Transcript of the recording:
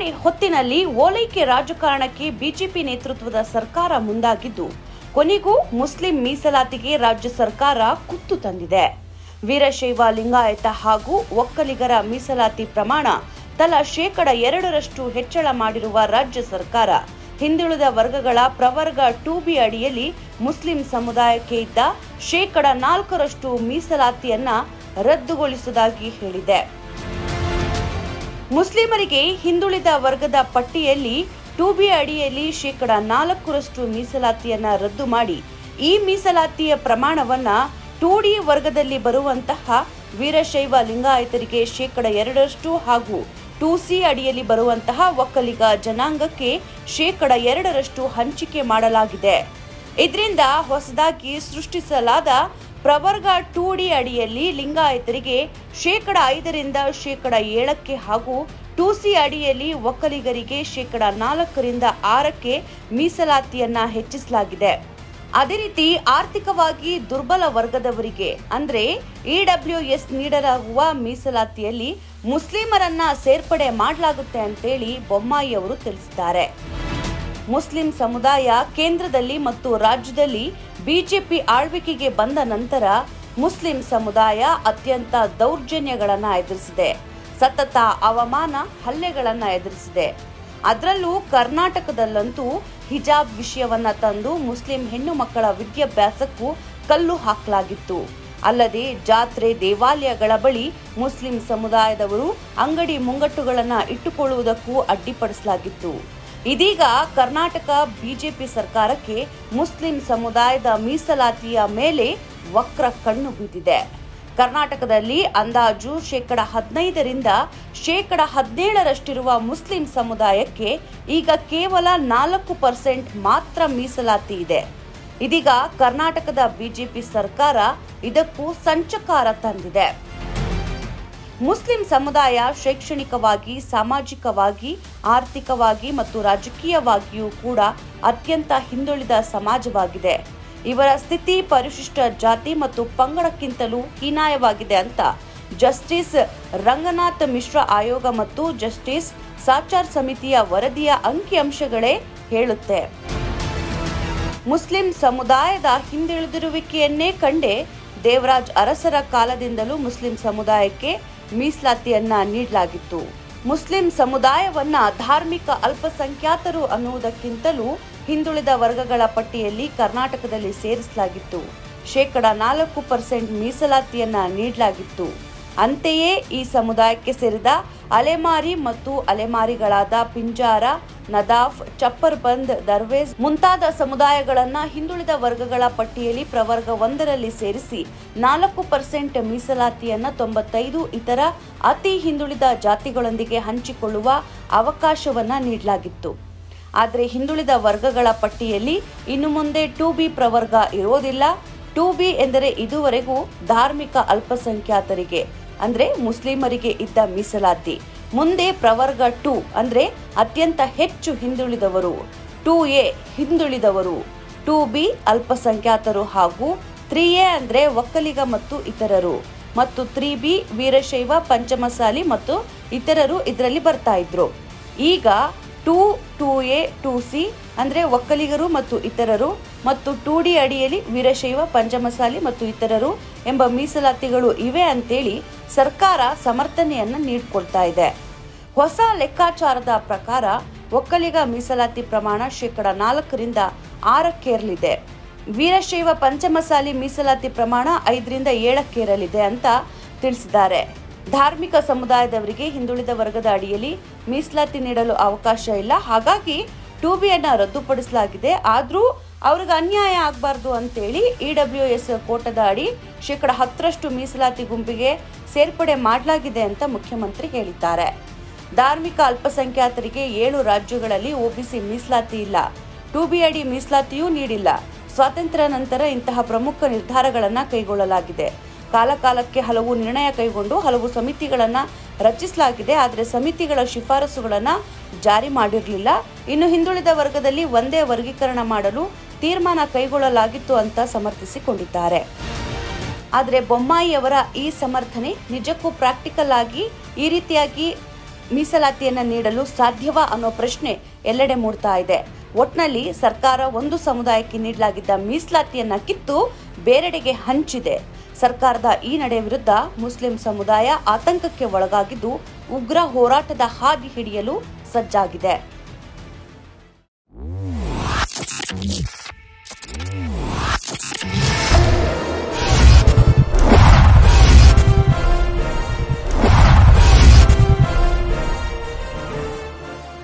ಹೊತ್ತಿನಲ್ಲಿ ಓಲೈಕೆ ರಾಜಕಾರಣಕ್ಕೆ ಬಿಜೆಪಿ ನೇತೃತ್ವದ ಸರ್ಕಾರ ಮುಂದಾಗಿದ್ದು ಕೊನೆಗೂ ಮುಸ್ಲಿಂ ಮೀಸಲಾತಿಗೆ ರಾಜ್ಯ ಸರ್ಕಾರ ಕುತ್ತು ತಂದಿದೆ ವೀರಶೈವ ಲಿಂಗಾಯತ ಹಾಗೂ ಒಕ್ಕಲಿಗರ ಮೀಸಲಾತಿ ಪ್ರಮಾಣ ತಲಾ ಶೇಕಡ ಎರಡರಷ್ಟು ಹೆಚ್ಚಳ ಮಾಡಿರುವ ರಾಜ್ಯ ಸರ್ಕಾರ ಹಿಂದುಳಿದ ವರ್ಗಗಳ ಪ್ರವರ್ಗ ಟೂ ಬಿ ಅಡಿಯಲ್ಲಿ ಮುಸ್ಲಿಂ ಸಮುದಾಯಕ್ಕೆ ಇದ್ದ ಶೇಕಡ ನಾಲ್ಕರಷ್ಟು ಮೀಸಲಾತಿಯನ್ನ ರದ್ದುಗೊಳಿಸುವುದಾಗಿ ಹೇಳಿದೆ ಮುಸ್ಲಿಮರಿಗೆ ಹಿಂದುಳಿದ ವರ್ಗದ ಪಟ್ಟಿಯಲ್ಲಿ ಟೂ ಬಿ ಅಡಿಯಲ್ಲಿ ಶೇಕಡ ನಾಲ್ಕರಷ್ಟು ಮೀಸಲಾತಿಯನ್ನ ರದ್ದು ಮಾಡಿ ಈ ಮೀಸಲಾತಿಯ ಪ್ರಮಾಣವನ್ನ ಟೂ ಡಿ ವರ್ಗದಲ್ಲಿ ಬರುವಂತಹ ವೀರಶೈವ ಲಿಂಗಾಯತರಿಗೆ ಶೇಕಡ ಎರಡರಷ್ಟು ಹಾಗೂ ಟೂ ಸಿ ಅಡಿಯಲ್ಲಿ ಬರುವಂತಹ ಒಕ್ಕಲಿಗ ಜನಾಂಗಕ್ಕೆ ಶೇಕಡ ಎರಡರಷ್ಟು ಹಂಚಿಕೆ ಮಾಡಲಾಗಿದೆ ಇದರಿಂದ ಹೊಸದಾಗಿ ಸೃಷ್ಟಿಸಲಾದ ಪ್ರವರ್ಗ ಟೂ ಡಿ ಅಡಿಯಲ್ಲಿ ಲಿಂಗಾಯತರಿಗೆ ಶೇಕಡ ಐದರಿಂದ ಶೇಕಡ ಏಳಕ್ಕೆ ಹಾಗೂ ಟೂ ಸಿ ಅಡಿಯಲ್ಲಿ ಒಕ್ಕಲಿಗರಿಗೆ ಶೇಕಡ ನಾಲ್ಕರಿಂದ ಆರಕ್ಕೆ ಮೀಸಲಾತಿಯನ್ನ ಹೆಚ್ಚಿಸಲಾಗಿದೆ ಅದೇ ರೀತಿ ಆರ್ಥಿಕವಾಗಿ ದುರ್ಬಲ ವರ್ಗದವರಿಗೆ ಅಂದ್ರೆ ಇಡಬ್ಲ್ಯೂಎಸ್ ನೀಡಲಾಗುವ ಮೀಸಲಾತಿಯಲ್ಲಿ ಮುಸ್ಲಿಮರನ್ನ ಸೇರ್ಪಡೆ ಮಾಡಲಾಗುತ್ತೆ ಅಂತೇಳಿ ಬೊಮ್ಮಾಯಿ ಅವರು ತಿಳಿಸಿದ್ದಾರೆ ಮುಸ್ಲಿಂ ಸಮುದಾಯ ಕೇಂದ್ರದಲ್ಲಿ ಮತ್ತು ರಾಜ್ಯದಲ್ಲಿ ಬಿಜೆಪಿ ಆಳ್ವಿಕೆಗೆ ಬಂದ ನಂತರ ಮುಸ್ಲಿಂ ಸಮುದಾಯ ಅತ್ಯಂತ ದೌರ್ಜನ್ಯಗಳನ್ನು ಎದುರಿಸಿದೆ ಸತತ ಅವಮಾನ ಹಲ್ಲೆಗಳನ್ನ ಎದುರಿಸಿದೆ ಅದರಲ್ಲೂ ಕರ್ನಾಟಕದಲ್ಲಂತೂ ಹಿಜಾಬ್ ವಿಷಯವನ್ನ ತಂದು ಮುಸ್ಲಿಂ ಹೆಣ್ಣು ಮಕ್ಕಳ ವಿದ್ಯಾಭ್ಯಾಸಕ್ಕೂ ಕಲ್ಲು ಹಾಕಲಾಗಿತ್ತು ಅಲ್ಲದೆ ಜಾತ್ರೆ ದೇವಾಲಯಗಳ ಬಳಿ ಮುಸ್ಲಿಂ ಸಮುದಾಯದವರು ಅಂಗಡಿ ಮುಂಗಟ್ಟುಗಳನ್ನ ಇಟ್ಟುಕೊಳ್ಳುವುದಕ್ಕೂ ಅಡ್ಡಿಪಡಿಸಲಾಗಿತ್ತು ಇದೀಗ ಕರ್ನಾಟಕ ಬಿಜೆಪಿ ಸರ್ಕಾರಕ್ಕೆ ಮುಸ್ಲಿಂ ಸಮುದಾಯದ ಮೀಸಲಾತಿಯ ಮೇಲೆ ವಕ್ರ ಕಣ್ಣು ಬಿದ್ದಿದೆ ಕರ್ನಾಟಕದಲ್ಲಿ ಅಂದಾಜು ಶೇಕಡ ಹದಿನೈದರಿಂದ ಶೇಕಡ ಹದಿನೇಳರಷ್ಟಿರುವ ಮುಸ್ಲಿಂ ಸಮುದಾಯಕ್ಕೆ ಈಗ ಕೇವಲ ನಾಲ್ಕು ಪರ್ಸೆಂಟ್ ಮಾತ್ರ ಮೀಸಲಾತಿ ಇದೆ ಇದೀಗ ಕರ್ನಾಟಕದ ಬಿಜೆಪಿ ಸರ್ಕಾರ ಇದಕ್ಕೂ ಸಂಚಕಾರ ತಂದಿದೆ ಮುಸ್ಲಿಂ ಸಮುದಾಯ ಶೈಕ್ಷಣಿಕವಾಗಿ ಸಾಮಾಜಿಕವಾಗಿ ಆರ್ಥಿಕವಾಗಿ ಮತ್ತು ರಾಜಕೀಯವಾಗಿಯೂ ಕೂಡ ಅತ್ಯಂತ ಹಿಂದುಳಿದ ಸಮಾಜವಾಗಿದೆ ಇವರ ಸ್ಥಿತಿ ಪರಿಶಿಷ್ಟ ಜಾತಿ ಮತ್ತು ಪಂಗಡಕ್ಕಿಂತಲೂ ಹೀನಾಯವಾಗಿದೆ ಅಂತ ಜಸ್ಟಿಸ್ ರಂಗನಾಥ್ ಮಿಶ್ರಾ ಆಯೋಗ ಮತ್ತು ಜಸ್ಟಿಸ್ ಸಾಚಾರ್ ಸಮಿತಿಯ ವರದಿಯ ಅಂಕಿಅಂಶಗಳೇ ಹೇಳುತ್ತೆ ಮುಸ್ಲಿಂ ಸಮುದಾಯದ ಹಿಂದುಳಿದಿರುವಿಕೆಯನ್ನೇ ಕಂಡೇ ದೇವರಾಜ್ ಅರಸರ ಕಾಲದಿಂದಲೂ ಮುಸ್ಲಿಂ ಸಮುದಾಯಕ್ಕೆ ಮೀಸಲಾತಿಯನ್ನ ನೀಡಲಾಗಿತ್ತು ಮುಸ್ಲಿಂ ಸಮುದಾಯವನ್ನ ಧಾರ್ಮಿಕ ಅಲ್ಪಸಂಖ್ಯಾತರು ಅನ್ನುವುದಕ್ಕಿಂತಲೂ ಹಿಂದುಳಿದ ವರ್ಗಗಳ ಪಟ್ಟಿಯಲ್ಲಿ ಕರ್ನಾಟಕದಲ್ಲಿ ಸೇರಿಸಲಾಗಿತ್ತು ಶೇಕಡ ನಾಲ್ಕು ಪರ್ಸೆಂಟ್ ಮೀಸಲಾತಿಯನ್ನ ನೀಡಲಾಗಿತ್ತು ಅಂತೆಯೇ ಈ ಸಮುದಾಯಕ್ಕೆ ಸೇರಿದ ಅಲೆಮಾರಿ ಮತ್ತು ಅಲೆಮಾರಿಗಳಾದ ಪಿಂಜಾರ ನದಾಫ್ ಚಪ್ಪರ್ಬಂದ್ ದರ್ವೇಜ್ ಮುಂತಾದ ಸಮುದಾಯಗಳನ್ನ ಹಿಂದುಳಿದ ವರ್ಗಗಳ ಪಟ್ಟಿಯಲ್ಲಿ ಪ್ರವರ್ಗ ಒಂದರಲ್ಲಿ ಸೇರಿಸಿ ನಾಲ್ಕು ಪರ್ಸೆಂಟ್ ಮೀಸಲಾತಿಯನ್ನ ತೊಂಬತ್ತೈದು ಇತರ ಅತಿ ಹಿಂದುಳಿದ ಜಾತಿಗಳೊಂದಿಗೆ ಹಂಚಿಕೊಳ್ಳುವ ಅವಕಾಶವನ್ನ ನೀಡಲಾಗಿತ್ತು ಆದರೆ ಹಿಂದುಳಿದ ವರ್ಗಗಳ ಪಟ್ಟಿಯಲ್ಲಿ ಇನ್ನು ಮುಂದೆ ಟೂ ಬಿ ಪ್ರವರ್ಗ ಇರೋದಿಲ್ಲ ಟೂ ಬಿ ಎಂದರೆ ಇದುವರೆಗೂ ಧಾರ್ಮಿಕ ಅಲ್ಪಸಂಖ್ಯಾತರಿಗೆ ಅಂದ್ರೆ ಮುಸ್ಲಿಮರಿಗೆ ಇದ್ದ ಮೀಸಲಾತಿ ಮುಂದೆ ಪ್ರವರ್ಗ ಟೂ ಅಂದ್ರೆ ಅತ್ಯಂತ ಹೆಚ್ಚು ಹಿಂದುಳಿದವರು ಟೂ ಎ ಹಿಂದುಳಿದವರು ಟೂ ಬಿ ಅಲ್ಪಸಂಖ್ಯಾತರು ಹಾಗೂ ತ್ರೀ ಎ ಅಂದ್ರೆ ಒಕ್ಕಲಿಗ ಮತ್ತು ಇತರರು ಮತ್ತು ತ್ರೀ ಬಿ ವೀರಶೈವ ಪಂಚಮಸಾಲಿ ಮತ್ತು ಇತರರು ಇದರಲ್ಲಿ ಬರ್ತಾ ಇದ್ರು ಈಗ two two A two C ಅಂದರೆ ಒಕ್ಕಲಿಗರು ಮತ್ತು ಇತರರು ಮತ್ತು ಟೂ ಡಿ ಅಡಿಯಲ್ಲಿ ವೀರಶೈವ ಪಂಚಮಸಾಲಿ ಮತ್ತು ಇತರರು ಎಂಬ ಮೀಸಲಾತಿಗಳು ಇವೆ ಅಂತೇಳಿ ಸರ್ಕಾರ ಸಮರ್ಥನೆಯನ್ನು ನೀಡಿಕೊಳ್ತಾ ಇದೆ ಹೊಸ ಲೆಕ್ಕಾಚಾರದ ಪ್ರಕಾರ ಒಕ್ಕಲಿಗ ಮೀಸಲಾತಿ ಪ್ರಮಾಣ ಶೇಕಡ ನಾಲ್ಕರಿಂದ ಆರಕ್ಕೇರಲಿದೆ ವೀರಶೈವ ಪಂಚಮಸಾಲಿ ಮೀಸಲಾತಿ ಪ್ರಮಾಣ ಐದರಿಂದ ಏಳಕ್ಕೇರಲಿದೆ ಅಂತ ತಿಳಿಸಿದ್ದಾರೆ ಧಾರ್ಮಿಕ ಸಮುದಾಯದವರಿಗೆ ಹಿಂದುಳಿದ ವರ್ಗದ ಅಡಿಯಲ್ಲಿ ಮೀಸಲಾತಿ ನೀಡಲು ಅವಕಾಶ ಇಲ್ಲ ಹಾಗಾಗಿ ಟೂ ಬಿಯನ್ನು ರದ್ದುಪಡಿಸಲಾಗಿದೆ ಆದರೂ ಅವ್ರಿಗೆ ಅನ್ಯಾಯ ಆಗಬಾರ್ದು ಅಂತೇಳಿ ಇ ಡಬ್ಲ್ಯೂ ಎಸ್ ಕೋಟದ ಅಡಿ ಶೇಕಡ ಹತ್ತರಷ್ಟು ಮೀಸಲಾತಿ ಗುಂಪಿಗೆ ಸೇರ್ಪಡೆ ಮಾಡಲಾಗಿದೆ ಅಂತ ಮುಖ್ಯಮಂತ್ರಿ ಹೇಳಿದ್ದಾರೆ ಧಾರ್ಮಿಕ ಅಲ್ಪಸಂಖ್ಯಾತರಿಗೆ ಏಳು ರಾಜ್ಯಗಳಲ್ಲಿ ಒಬಿಸಿ ಮೀಸಲಾತಿ ಇಲ್ಲ ಟೂ ಬಿ ಅಡಿ ಮೀಸಲಾತಿಯೂ ನೀಡಿಲ್ಲ ಸ್ವಾತಂತ್ರ್ಯ ನಂತರ ಇಂತಹ ಪ್ರಮುಖ ನಿರ್ಧಾರಗಳನ್ನು ಕೈಗೊಳ್ಳಲಾಗಿದೆ ಕಾಲಕಾಲಕ್ಕೆ ಹಲವು ನಿರ್ಣಯ ಕೈಗೊಂಡು ಹಲವು ಸಮಿತಿಗಳನ್ನು ರಚಿಸಲಾಗಿದೆ ಆದರೆ ಸಮಿತಿಗಳ ಶಿಫಾರಸುಗಳನ್ನು ಜಾರಿ ಮಾಡಿರಲಿಲ್ಲ ಇನ್ನು ಹಿಂದುಳಿದ ವರ್ಗದಲ್ಲಿ ಒಂದೇ ವರ್ಗೀಕರಣ ಮಾಡಲು ತೀರ್ಮಾನ ಕೈಗೊಳ್ಳಲಾಗಿತ್ತು ಅಂತ ಸಮರ್ಥಿಸಿಕೊಂಡಿದ್ದಾರೆ ಆದರೆ ಬೊಮ್ಮಾಯಿಯವರ ಈ ಸಮರ್ಥನೆ ನಿಜಕ್ಕೂ ಪ್ರಾಕ್ಟಿಕಲ್ ಆಗಿ ಈ ರೀತಿಯಾಗಿ ಮೀಸಲಾತಿಯನ್ನ ನೀಡಲು ಸಾಧ್ಯವಾ ಅನ್ನೋ ಪ್ರಶ್ನೆ ಎಲ್ಲೆಡೆ ಮೂಡ್ತಾ ಇದೆ ಒಟ್ನಲ್ಲಿ ಸರ್ಕಾರ ಒಂದು ಸಮುದಾಯಕ್ಕೆ ನೀಡಲಾಗಿದ್ದ ಮೀಸಲಾತಿಯನ್ನ ಕಿತ್ತು ಬೇರೆಡೆಗೆ ಹಂಚಿದೆ ಸರ್ಕಾರದ ಈ ನಡೆ ವಿರುದ್ಧ ಮುಸ್ಲಿಂ ಸಮುದಾಯ ಆತಂಕಕ್ಕೆ ಒಳಗಾಗಿದ್ದು ಉಗ್ರ ಹೋರಾಟದ ಹಾದಿ ಹಿಡಿಯಲು ಸಜ್ಜಾಗಿದೆ